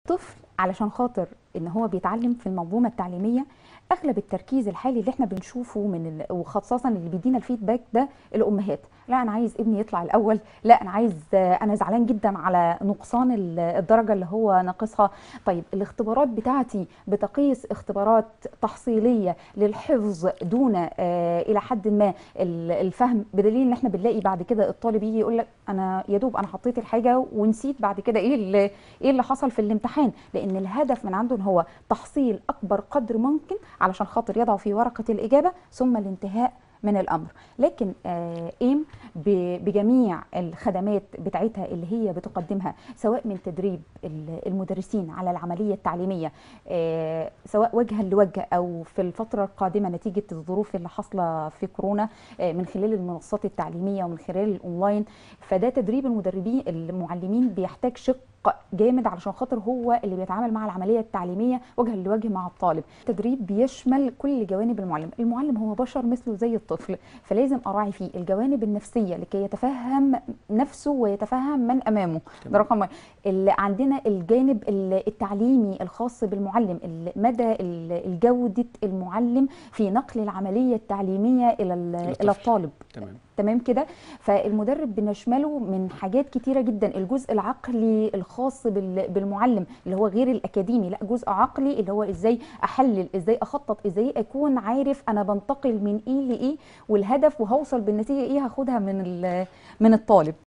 طفل علشان خاطر ان هو بيتعلم في المنظومه التعليميه اغلب التركيز الحالي اللي احنا بنشوفه من ال... وخاصه اللي بيدينا الفيدباك ده الامهات لا انا عايز ابني يطلع الاول لا انا عايز انا زعلان جدا على نقصان ال- الدرجه اللي هو ناقصها طيب الاختبارات بتاعتي بتقيس اختبارات تحصيليه للحفظ دون آه الى حد ما ال- الفهم بدليل ان احنا بنلاقي بعد كده الطالب يجي يقول لك انا يا دوب انا حطيت الحاجه ونسيت بعد كده ايه اللي ايه اللي حصل في الامتحان لان الهدف من عنده ان هو تحصيل اكبر قدر ممكن علشان خاطر يضع في ورقه الاجابه ثم الانتهاء من الامر لكن آه، ايم ب- بجميع الخدمات بتاعتها اللي هي بتقدمها سواء من تدريب ال- المدرسين على العمليه التعليميه آه، سواء وجها لوجه او في الفتره القادمه نتيجه الظروف اللي حاصله في كورونا آه، من خلال المنصات التعليميه ومن خلال الاونلاين فده تدريب المدربين المعلمين بيحتاج شق جامد علشان خاطر هو اللي بيتعامل مع العمليه التعليميه وجها لوجه مع الطالب التدريب بيشمل كل جوانب المعلم المعلم هو بشر مثله زي الطفل فلازم اراعي فيه الجوانب النفسيه لكي يتفهم نفسه ويتفهم من امامه ده رقم واحد اللي عندنا الجانب ال- التعليمي الخاص بالمعلم ال- مدى ال- جوده المعلم في نقل العمليه التعليميه الى ال- الى للطفل. الطالب تمام تمام كده فالمدرب بنشمله من حاجات كتيره جدا الجزء العقلي الخاص بال- بالمعلم اللي هو غير الاكاديمي لا جزء عقلي اللي هو ازاي احلل ازاي اخطط ازاي اكون عارف انا بنتقل من ايه لايه والهدف وهوصل بالنتيجه ايه هاخدها من ال- من الطالب